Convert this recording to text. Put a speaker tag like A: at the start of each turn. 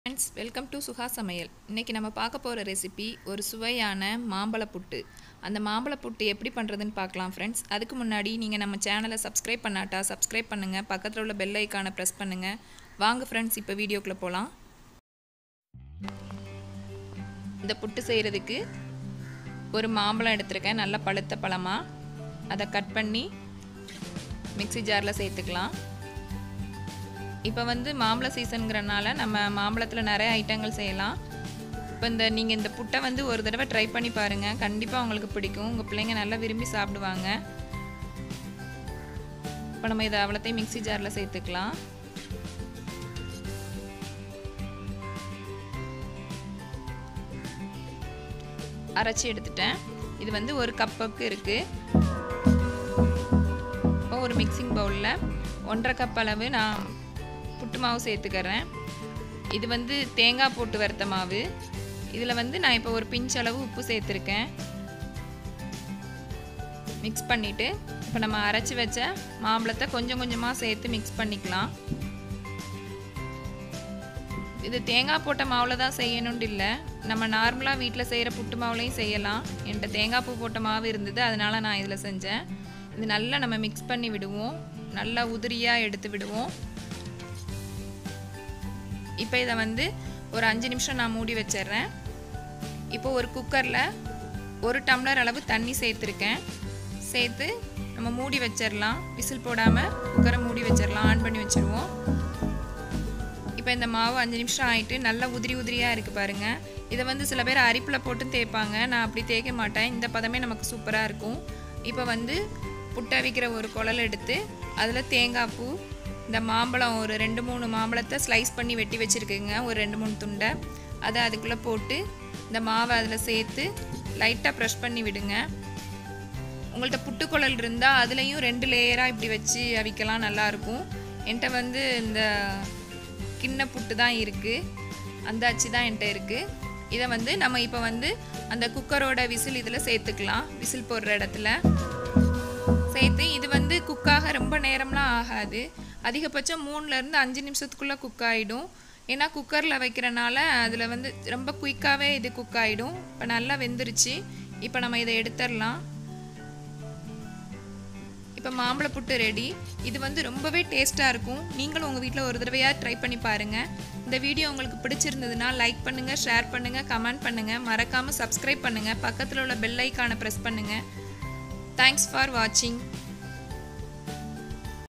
A: friends welcome to Suha சமையல் இன்றைக்கி நம்ம பார்க்க போகிற ரெசிபி ஒரு சுவையான மாம்பழ புட்டு அந்த மாம்பழ புட்டு எப்படி பண்ணுறதுன்னு பார்க்கலாம் ஃப்ரெண்ட்ஸ் அதுக்கு முன்னாடி நீங்கள் நம்ம சேனலை சப்ஸ்கிரைப் பண்ணாட்டா சப்ஸ்கிரைப் பண்ணுங்கள் பக்கத்தில் உள்ள பெல் ஐக்கானை ப்ரெஸ் பண்ணுங்கள் வாங்க ஃப்ரெண்ட்ஸ் இப்போ வீடியோக்குள்ளே போகலாம் இந்த புட்டு செய்கிறதுக்கு ஒரு மாம்பழம் எடுத்திருக்கேன் நல்ல பழுத்த பழமாக அதை கட் பண்ணி மிக்ஸி ஜாரில் சேர்த்துக்கலாம் இப்போ வந்து மாம்பழ சீசனுங்கிறனால நம்ம மாம்பழத்தில் நிறைய ஐட்டங்கள் செய்யலாம் இப்போ இந்த நீங்கள் இந்த புட்டை வந்து ஒரு தடவை ட்ரை பண்ணி பாருங்கள் கண்டிப்பாக உங்களுக்கு பிடிக்கும் உங்கள் பிள்ளைங்க நல்லா விரும்பி சாப்பிடுவாங்க இப்போ நம்ம இதை அவ்வளோத்தையும் மிக்ஸி ஜாரில் சேர்த்துக்கலாம் அரைச்சி எடுத்துட்டேன் இது வந்து ஒரு கப்புக்கு இருக்குது இப்போ ஒரு மிக்சிங் பவுலில் ஒன்றரை கப் அளவு நான் புட்டு மாவு சேர்த்துக்கிறேன் இது வந்து தேங்காய் போட்டு வறுத்த மாவு இதில் வந்து நான் இப்போ ஒரு பிஞ்ச் அளவு உப்பு சேர்த்துருக்கேன் மிக்ஸ் பண்ணிவிட்டு இப்போ நம்ம அரைச்சி வச்ச மாம்பழத்தை கொஞ்சம் கொஞ்சமாக சேர்த்து மிக்ஸ் பண்ணிக்கலாம் இது தேங்காய் போட்ட மாவில் தான் செய்யணும்னு இல்லை நம்ம நார்மலாக வீட்டில் செய்கிற புட்டு மாவுலையும் செய்யலாம் என்கிட்ட தேங்காய் பூ போட்ட மாவு இருந்தது அதனால் நான் இதில் செஞ்சேன் இது நல்லா நம்ம மிக்ஸ் பண்ணி விடுவோம் நல்லா உதிரியாக எடுத்து விடுவோம் இப்போ இதை வந்து ஒரு அஞ்சு நிமிஷம் நான் மூடி வச்சிடுறேன் இப்போ ஒரு குக்கரில் ஒரு டம்ளர் அளவு தண்ணி சேர்த்துருக்கேன் சேர்த்து நம்ம மூடி வச்சிடலாம் விசில் போடாமல் குக்கரை மூடி வச்சிடலாம் ஆன் பண்ணி வச்சுருவோம் இப்போ இந்த மாவு அஞ்சு நிமிஷம் ஆகிட்டு நல்லா உதிரி உதிரியாக இருக்குது பாருங்கள் இதை வந்து சில பேர் அரிப்பில் போட்டு தேய்ப்பாங்க நான் அப்படி தேய்க்க மாட்டேன் இந்த பதமே நமக்கு சூப்பராக இருக்கும் இப்போ வந்து புட்டை விற்கிற ஒரு குழல் எடுத்து அதில் தேங்காய் பூ இந்த மாம்பழம் ஒரு ரெண்டு மூணு மாம்பழத்தை ஸ்லைஸ் பண்ணி வெட்டி வச்சுருக்குங்க ஒரு ரெண்டு மூணு துண்டை அதை அதுக்குள்ளே போட்டு இந்த மாவை அதில் சேர்த்து லைட்டாக ப்ரெஷ் பண்ணி விடுங்க உங்கள்கிட்ட புட்டுக்குழல் இருந்தால் அதுலேயும் ரெண்டு லேயராக இப்படி வச்சு அவிக்கலாம் நல்லாயிருக்கும் என்கிட்ட வந்து இந்த கிண்ண புட்டு தான் இருக்குது அந்த அச்சு தான் என்கிட்ட இருக்குது இதை வந்து நம்ம இப்போ வந்து அந்த குக்கரோட விசில் இதில் சேர்த்துக்கலாம் விசில் போடுற இடத்துல சேர்த்து இது வந்து குக்காக ரொம்ப நேரம்லாம் ஆகாது அதிகபட்சம் மூணுலேருந்து அஞ்சு நிமிஷத்துக்குள்ளே குக் ஆகிடும் ஏன்னா குக்கரில் வைக்கிறனால அதில் வந்து ரொம்ப குயிக்காகவே இது குக் ஆகிடும் இப்போ நல்லா வெந்துருச்சு இப்போ நம்ம இதை எடுத்துடலாம் இப்போ மாம்பழ புட்டு ரெடி இது வந்து ரொம்பவே டேஸ்ட்டாக இருக்கும் நீங்களும் உங்கள் வீட்டில் ஒரு தடவையாக ட்ரை பண்ணி பாருங்கள் இந்த வீடியோ உங்களுக்கு பிடிச்சிருந்ததுன்னா லைக் பண்ணுங்கள் ஷேர் பண்ணுங்கள் கமெண்ட் பண்ணுங்கள் மறக்காமல் சப்ஸ்கிரைப் பண்ணுங்கள் பக்கத்தில் உள்ள பெல் ஐக்கானை ப்ரெஸ் பண்ணுங்கள் தேங்க்ஸ் ஃபார் வாட்சிங்